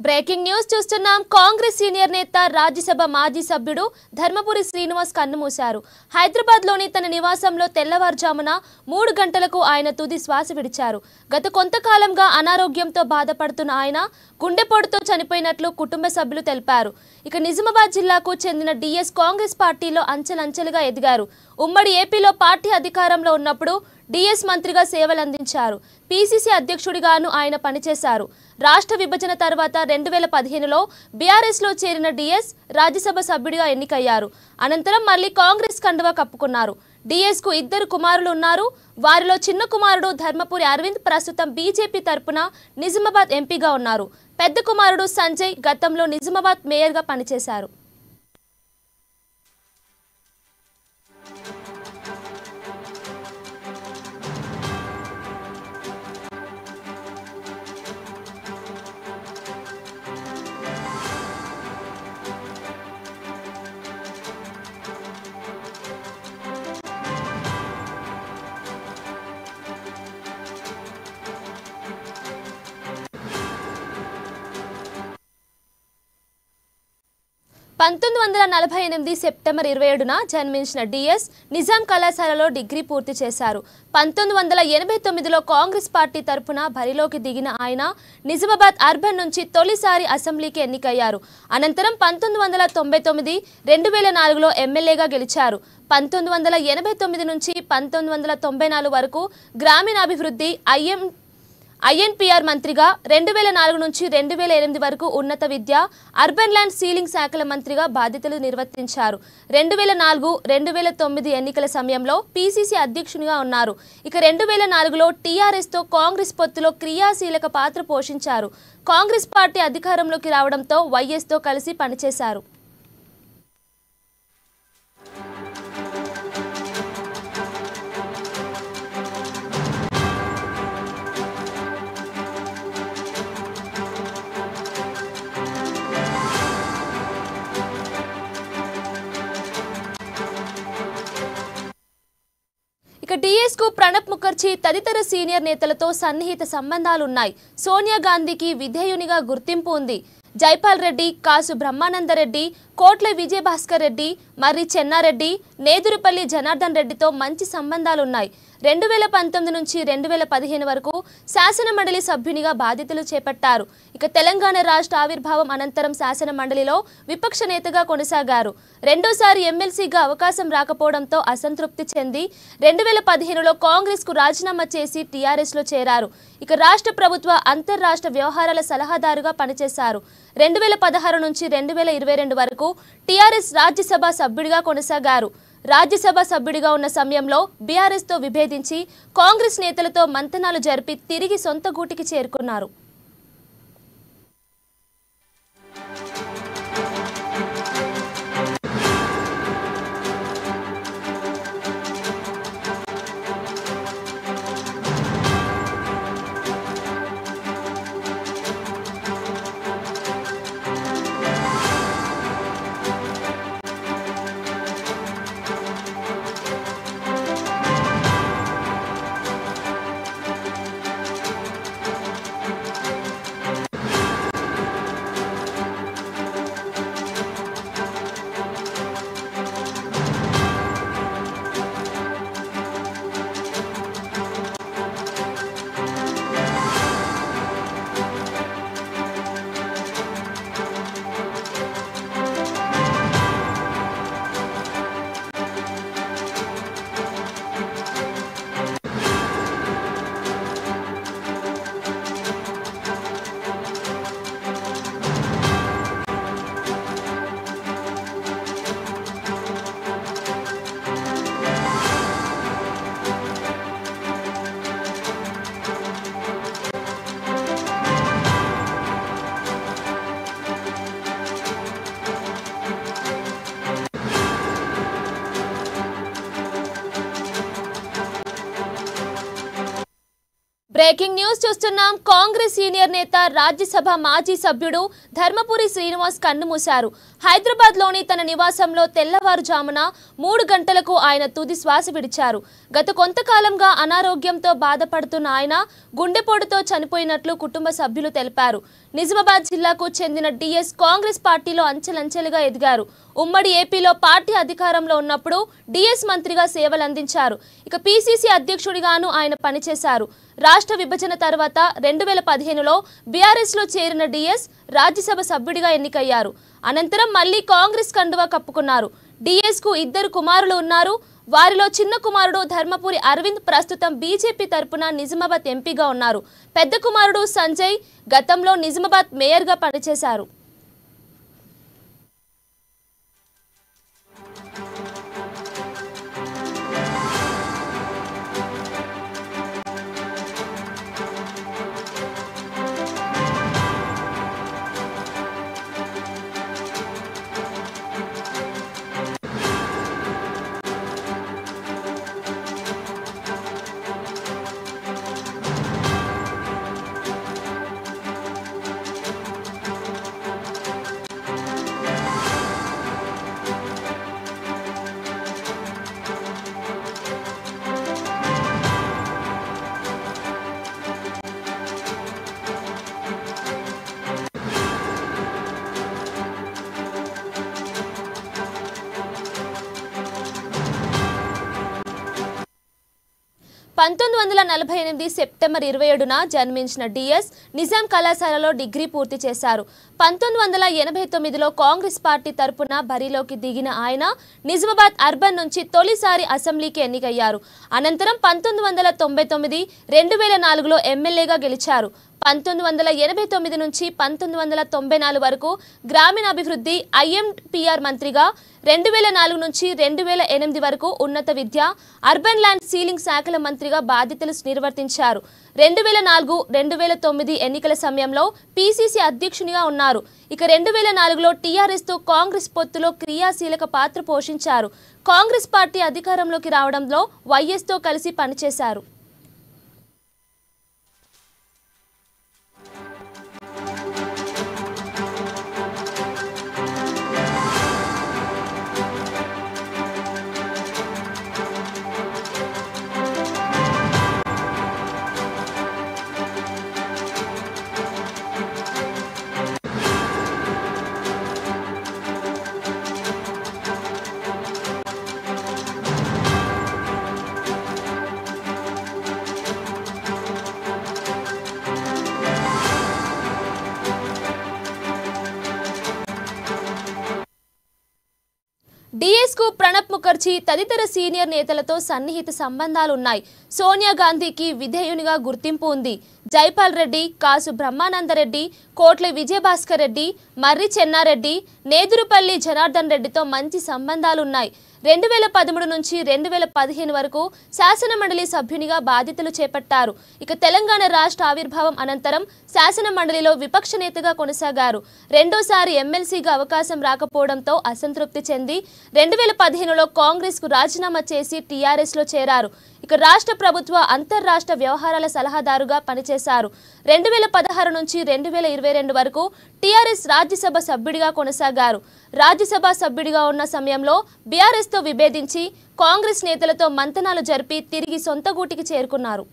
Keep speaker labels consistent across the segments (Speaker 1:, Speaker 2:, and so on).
Speaker 1: breaking news చూస్తున్నాం Congress senior నేత రాజ్యసభ మాజీ సభ్యుడు ధర్మపురి శ్రీనివాస్ కన్నుమూశారు హైదరాబాద్లోని తన నివాసంలో తెల్లవారుజామున మూడు గంటలకు ఆయన తుది శ్వాస విడిచారు గత కొంతకాలంగా అనారోగ్యంతో బాధపడుతున్న ఆయన గుండెపోటుతో చనిపోయినట్లు కుటుంబ సభ్యులు తెలిపారు ఇక నిజామాబాద్ జిల్లాకు చెందిన డిఎస్ కాంగ్రెస్ పార్టీలో అంచెలంచెలుగా ఎదిగారు ఉమ్మడి ఏపీలో పార్టీ అధికారంలో ఉన్నప్పుడు డిఎస్ మంత్రిగా సేవలందించారు పీసీసీ అధ్యక్షుడిగాను ఆయన పనిచేశారు రాష్ట్ర విభజన తర్వాత రెండు వేల పదిహేనులో బీఆర్ఎస్లో చేరిన డిఎస్ రాజ్యసభ సభ్యుడిగా ఎన్నికయ్యారు అనంతరం మళ్ళీ కాంగ్రెస్ కండువా కప్పుకున్నారు డిఎస్ కు ఇద్దరు కుమారులు ఉన్నారు వారిలో చిన్న కుమారుడు ధర్మపురి అరవింద్ ప్రస్తుతం బీజేపీ తరపున నిజామాబాద్ ఎంపీగా ఉన్నారు పెద్ద కుమారుడు సంజయ్ గతంలో నిజామాబాద్ మేయర్గా పనిచేశారు పంతొమ్మిది వందల నలభై ఎనిమిది సెప్టెంబర్ ఇరవై ఏడున జన్మించిన డిఎస్ నిజాం కళాశాలలో డిగ్రీ పూర్తి చేశారు పంతొమ్మిది వందల ఎనభై తొమ్మిదిలో కాంగ్రెస్ పార్టీ తరపున బరిలోకి దిగిన ఆయన నిజామాబాద్ అర్బన్ నుంచి తొలిసారి అసెంబ్లీకి ఎన్నికయ్యారు అనంతరం పంతొమ్మిది వందల తొంభై తొమ్మిది రెండు వేల నాలుగులో ఎమ్మెల్యేగా గెలిచారు పంతొమ్మిది వందల ఎనభై తొమ్మిది నుంచి పంతొమ్మిది వందల తొంభై నాలుగు వరకు గ్రామీణాభివృద్ధి ఐఎం ఐఎన్పిఆర్ మంత్రిగా రెండు వేల నాలుగు నుంచి రెండు వేల ఎనిమిది వరకు ఉన్నత విద్య అర్బన్ ల్యాండ్ సీలింగ్ శాఖల మంత్రిగా బాధ్యతలు నిర్వర్తించారు రెండు వేల నాలుగు రెండు వేల తొమ్మిది ఎన్నికల సమయంలో పీసీసీ అధ్యక్షునిగా ఉన్నారు ఇక రెండు వేల నాలుగులో టీఆర్ఎస్తో కాంగ్రెస్ పొత్తులో క్రియాశీలక పాత్ర పోషించారు కాంగ్రెస్ పార్టీ అధికారంలోకి రావడంతో వైఎస్తో కలిసి పనిచేశారు ఇక డిఎస్ కు ప్రణబ్ ముఖర్జీ తదితర సీనియర్ నేతలతో సన్నిహిత సంబంధాలున్నాయి సోనియా గాంధీకి విధేయునిగా గుర్తింపు ఉంది జైపాల్ రెడ్డి కాసు బ్రహ్మానందరెడ్డి కోట్ల విజయభాస్కర్ రెడ్డి మర్రి చెన్నారెడ్డి నేదురుపల్లి జనార్దన్ రెడ్డితో మంచి సంబంధాలున్నాయి రెండు వేల పంతొమ్మిది నుంచి రెండు వేల పదిహేను వరకు శాసన మండలి సభ్యునిగా బాధ్యతలు చేపట్టారు ఇక తెలంగాణ రాష్ట్ర ఆవిర్భావం అనంతరం శాసన మండలిలో విపక్ష నేతగా కొనసాగారు రెండోసారి ఎమ్మెల్సీగా అవకాశం రాకపోవడంతో అసంతృప్తి చెంది రెండు వేల పదిహేనులో కాంగ్రెస్ కు రాజీనామా చేసి టీఆర్ఎస్లో చేరారు ఇక రాష్ట్ర ప్రభుత్వ అంతర్రాష్ట్ర వ్యవహారాల సలహాదారుగా పనిచేశారు రెండు వేల పదహారు నుంచి రెండు వేల ఇరవై రెండు వరకు టీఆర్ఎస్ రాజ్యసభ సభ్యుడిగా కొనసాగారు రాజ్యసభ సభ్యుడిగా ఉన్న సమయంలో బీఆర్ఎస్తో విభేదించి కాంగ్రెస్ నేతలతో మంతనాలు జరిపి తిరిగి సొంత గూటికి చేరుకున్నారు బ్రేకింగ్ న్యూస్ చూస్తున్నాం కాంగ్రెస్ సీనియర్ నేత రాజ్యసభ మాజీ సభ్యుడు ధర్మపురి శ్రీనివాస్ కన్నుమూశారు హైదరాబాద్లోని తన నివాసంలో తెల్లవారుజామున మూడు గంటలకు ఆయన తుది శ్వాస విడిచారు గత కొంతకాలంగా అనారోగ్యంతో బాధపడుతున్న ఆయన గుండెపోటుతో చనిపోయినట్లు కుటుంబ సభ్యులు తెలిపారు నిజామాబాద్ జిల్లాకు చెందిన డిఎస్ కాంగ్రెస్ పార్టీలో అంచెలంచెలుగా ఎదిగారు ఉమ్మడి ఏపీలో పార్టీ అధికారంలో ఉన్నప్పుడు డిఎస్ మంత్రిగా సేవలందించారు ఇక పీసీసీ అధ్యక్షుడిగాను ఆయన పనిచేశారు రాష్ట్ర విభజన తర్వాత రెండు వేల పదిహేనులో బీఆర్ఎస్లో చేరిన డిఎస్ రాజ్యసభ సభ్యుడిగా ఎన్నికయ్యారు అనంతరం మళ్లీ కాంగ్రెస్ కండువా కప్పుకున్నారు డిఎస్ కు ఇద్దరు కుమారులు ఉన్నారు వారిలో చిన్న కుమారుడు ధర్మపురి అరవింద్ ప్రస్తుతం బీజేపీ తరపున నిజామాబాద్ ఎంపీగా ఉన్నారు పెద్ద కుమారుడు సంజయ్ గతంలో నిజామాబాద్ మేయర్గా పనిచేశారు పంతొమ్మిది వందల నలభై ఎనిమిది సెప్టెంబర్ ఇరవై ఏడున జన్మించిన డిఎస్ నిజాం కళాశాలలో డిగ్రీ పూర్తి చేశారు పంతొమ్మిది వందల ఎనభై తొమ్మిదిలో కాంగ్రెస్ పార్టీ తరపున బరిలోకి దిగిన ఆయన నిజామాబాద్ అర్బన్ నుంచి తొలిసారి అసెంబ్లీకి ఎన్నికయ్యారు అనంతరం పంతొమ్మిది వందల తొంభై తొమ్మిది రెండు వేల నాలుగులో ఎమ్మెల్యేగా గెలిచారు పంతొమ్మిది వందల ఎనభై తొమ్మిది నుంచి పంతొమ్మిది వందల తొంభై నాలుగు వరకు గ్రామీణాభివృద్ధి ఐఎంపిఆర్ మంత్రిగా రెండు వేల నాలుగు నుంచి రెండు వేల ఎనిమిది వరకు ఉన్నత విద్య అర్బన్ ల్యాండ్ సీలింగ్ శాఖల మంత్రిగా బాధ్యతలు నిర్వర్తించారు రెండు వేల నాలుగు రెండు వేల తొమ్మిది ఎన్నికల సమయంలో పీసీసీ అధ్యక్షునిగా ఉన్నారు ఇక రెండు వేల నాలుగులో టీఆర్ఎస్తో కాంగ్రెస్ పొత్తులో క్రియాశీలక పాత్ర పోషించారు కాంగ్రెస్ పార్టీ అధికారంలోకి రావడంలో వైఎస్తో కలిసి పనిచేశారు డిఎస్ కు ప్రణబ్ ముఖర్జీ తదితర సీనియర్ నేతలతో సన్నిహిత సంబంధాలున్నాయి సోనియా గాంధీకి విధేయునిగా గుర్తింపు ఉంది జైపాల్ రెడ్డి కాసు బ్రహ్మానందరెడ్డి కోట్ల విజయభాస్కర్ రెడ్డి మర్రి చెన్నారెడ్డి నేదురుపల్లి జనార్దన్ రెడ్డితో మంచి సంబంధాలున్నాయి రెండు వేల పదమూడు నుంచి రెండు వేల పదిహేను వరకు శాసన మండలి సభ్యునిగా బాధ్యతలు చేపట్టారు ఇక తెలంగాణ రాష్ట్ర ఆవిర్భావం అనంతరం శాసన మండలిలో విపక్ష నేతగా కొనసాగారు రెండోసారి ఎమ్మెల్సీగా అవకాశం రాకపోవడంతో అసంతృప్తి చెంది రెండు వేల పదిహేనులో కాంగ్రెస్కు రాజీనామా చేసి టీఆర్ఎస్లో చేరారు ఇక రాష్ట్ర ప్రభుత్వ అంతర్రాష్ట్ర వ్యవహారాల సలహాదారుగా పనిచేశారు రెండు వేల పదహారు నుంచి రెండు వేల ఇరవై రెండు వరకు టీఆర్ఎస్ రాజ్యసభ సభ్యుడిగా కొనసాగారు రాజ్యసభ సభ్యుడిగా ఉన్న సమయంలో బీఆర్ఎస్తో విభేదించి కాంగ్రెస్ నేతలతో మంతనాలు జరిపి తిరిగి సొంత గూటికి చేరుకున్నారు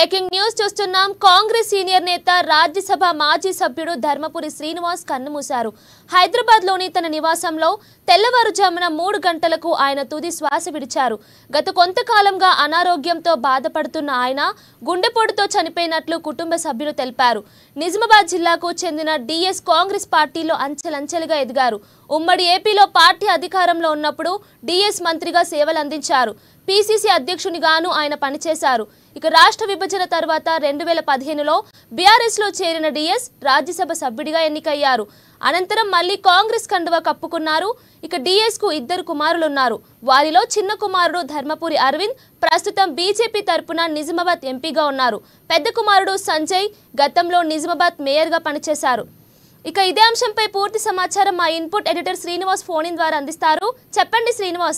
Speaker 1: బ్రేకింగ్ న్యూస్ చూస్తున్నాం కాంగ్రెస్ సీనియర్ నేత రాజ్యసభ మాజీ సభ్యుడు ధర్మపురి శ్రీనివాస్ కన్నుమూశారు హైదరాబాద్లోని తన నివాసంలో తెల్లవారుజామున మూడు గంటలకు ఆయన తుది శ్వాస విడిచారు గత కొంతకాలంగా అనారోగ్యంతో బాధపడుతున్న ఆయన గుండెపోటుతో చనిపోయినట్లు కుటుంబ సభ్యులు తెలిపారు నిజామాబాద్ జిల్లాకు చెందిన డిఎస్ కాంగ్రెస్ పార్టీలో అంచెలంచెలుగా ఎదిగారు ఉమ్మడి ఏపీలో పార్టీ అధికారంలో ఉన్నప్పుడు డిఎస్ మంత్రిగా సేవలు అందించారు పీసీసీ అధ్యక్షునిగాను ఆయన పనిచేశారు ఇక రాష్ట్ర విభజన తర్వాత రెండు వేల పదిహేనులో బీఆర్ఎస్లో చేరిన డిఎస్ రాజ్యసభ సభ్యుడిగా ఎన్నికయ్యారు అనంతరం మళ్ళీ కాంగ్రెస్ కండువా కప్పుకున్నారు ఇక డిఎస్ కు ఇద్దరు కుమారులున్నారు వారిలో చిన్న కుమారుడు ధర్మపురి అరవింద్ ప్రస్తుతం బీజేపీ తరపున నిజామాబాద్ ఎంపీగా ఉన్నారు పెద్ద కుమారుడు సంజయ్ గతంలో నిజామాబాద్ మేయర్గా పనిచేశారు ఇక ఇదే అంశంపై పూర్తి సమాచారం మా input editor Srinivas phone in ద్వారా అందిస్తారు చెప్పండి శ్రీనివాస్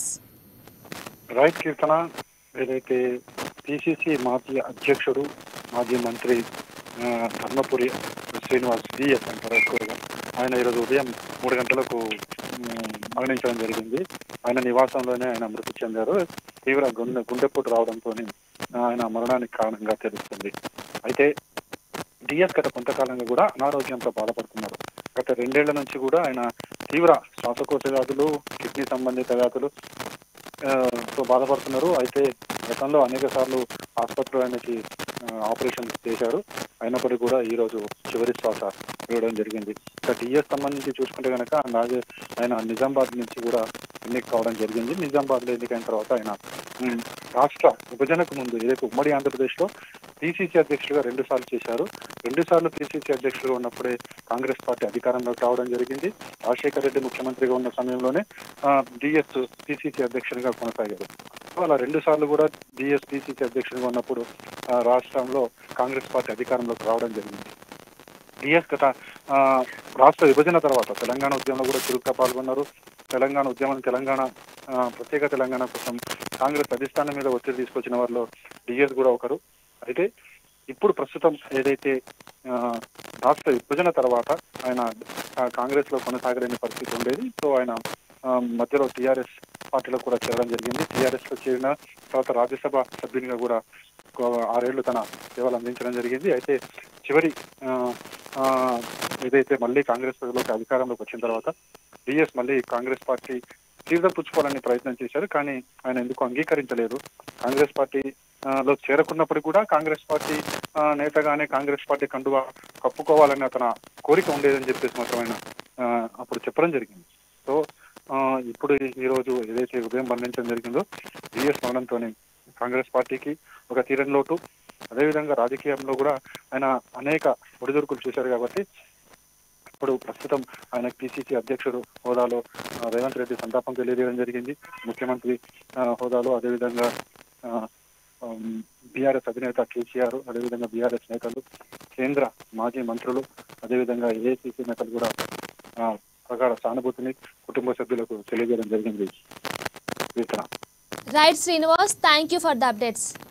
Speaker 2: రైట్ కీర్తన ఏదైతే పిసిసి మాజీ అధ్యక్షుడు మాజీ మంత్రి ఆ, ధర్మపురి శ్రీనివాస్ డిఎస్ అంటారు ఎక్కువగా ఆయన ఈరోజు ఉదయం మూడు గంటలకు ఉమ్, మరణించడం జరిగింది ఆయన నివాసంలోనే ఆయన మృతి చెందారు తీవ్ర గుండె గుండెపోటు రావడంతో ఆయన మరణానికి కారణంగా తెలుస్తుంది అయితే డిఎస్ గత కొంతకాలంగా కూడా అనారోగ్యంతో బాధపడుతున్నారు గత రెండేళ్ల నుంచి కూడా ఆయన తీవ్ర శ్వాసకోశ వ్యాధులు కిడ్నీ సంబంధిత వ్యాధులు ఆ, తో బాధపడుతున్నారు అయితే గతంలో అనేక సార్లు ఆసుపత్రిలో ఆయనకి ఆ, ఆపరేషన్ చేశారు అయినప్పటికీ కూడా ఈ రోజు చివరి శ్వాస వేయడం జరిగింది ఇక టీఎస్ సంబంధించి చూసుకుంటే కనుక అలాగే ఆయన నిజామాబాద్ నుంచి కూడా ఎన్నిక కావడం జరిగింది నిజామాబాద్ లో ఎన్నికైన తర్వాత ఆయన ఉమ్, రాష్ట్ర విభజనకు ముందు ఏదైతే ఉమ్మడి ఆంధ్రప్రదేశ్ లో పిసిసి అధ్యక్షులుగా రెండు సార్లు చేశారు రెండు సార్లు పిసిసి అధ్యక్షులుగా ఉన్నప్పుడే కాంగ్రెస్ పార్టీ అధికారంలోకి రావడం జరిగింది రాజశేఖర రెడ్డి ముఖ్యమంత్రిగా ఉన్న సమయంలోనే డిఎస్ పిసిసి అధ్యక్షునిగా కొనసాగారు సో అలా రెండు సార్లు కూడా డిఎస్ పిసిసి అధ్యక్షునిగా ఉన్నప్పుడు ఆ, రాష్ట్రంలో కాంగ్రెస్ పార్టీ అధికారంలోకి రావడం జరిగింది డిఎస్ గత ఆ, రాష్ట్ర విభజన తర్వాత తెలంగాణ ఉద్యమంలో కూడా చురుగ్గా పాల్గొన్నారు తెలంగాణ ఉద్యమం తెలంగాణ ఆ, ప్రత్యేక తెలంగాణ కోసం కాంగ్రెస్ అధిష్టానం మీద ఒత్తిడి తీసుకొచ్చిన వారిలో డిఎస్ కూడా ఒకరు అయితే ఇప్పుడు ప్రస్తుతం ఏదైతే ఆ, రాష్ట్ర విభజన తర్వాత ఆయన ఆ, కాంగ్రెస్ లో కొనసాగలేని పరిస్థితి ఉండేది సో ఆయన ఆ, మధ్యలో టీఆర్ఎస్ పార్టీలో కూడా చేరడం జరిగింది టీఆర్ఎస్ లో చేరిన తర్వాత రాజ్యసభ సభ్యునిగా కూడా ఒక ఆరేళ్లు తన సేవలు అందించడం జరిగింది అయితే చివరి ఆ, ఆ, ఏదైతే మళ్ళీ కాంగ్రెస్ ప్రజలకు అధికారంలోకి వచ్చిన తర్వాత డిఎస్ మళ్ళీ కాంగ్రెస్ పార్టీ తీర్థ పుచ్చుకోవాలని ప్రయత్నం చేశారు కానీ ఆయన ఎందుకు అంగీకరించలేదు కాంగ్రెస్ పార్టీ ఆ, లో చేరకున్నప్పుడు కూడా కాంగ్రెస్ పార్టీ ఆ, నేతగానే కాంగ్రెస్ పార్టీ కండువా కప్పుకోవాలని అతన కోరిక ఉండేదని చెప్పేసి మాత్రం ఆయన ఆ, అప్పుడు చెప్పడం జరిగింది సో ఆ, ఇప్పుడు ఈ రోజు ఏదైతే ఉదయం మరణించడం జరిగిందో బిఎస్ మరణంతోనే కాంగ్రెస్ పార్టీకి ఒక తీరని లోటు అదేవిధంగా రాజకీయంలో కూడా ఆయన అనేక ఒడిదుడుకులు చూశారు కాబట్టి ఇప్పుడు ప్రస్తుతం ఆయన పిసిసి అధ్యక్షుడు హోదాలో ఆ, రేవంత్ రెడ్డి సంతాపం తెలియజేయడం జరిగింది ముఖ్యమంత్రి ఆ, హోదాలో అదేవిధంగా బీఆర్ఎస్ అధినేత కేసీఆర్ అదేవిధంగా బీఆర్ఎస్ నేతలు కేంద్ర మాజీ మంత్రులు అదేవిధంగా ఏఐసిసి నేతలు కూడా ఆ, ప్రగాఢ సానుభూతిని కుటుంబ సభ్యులకు తెలియజేయడం జరిగింది Keerthana
Speaker 1: right Srinivas thank you for the updates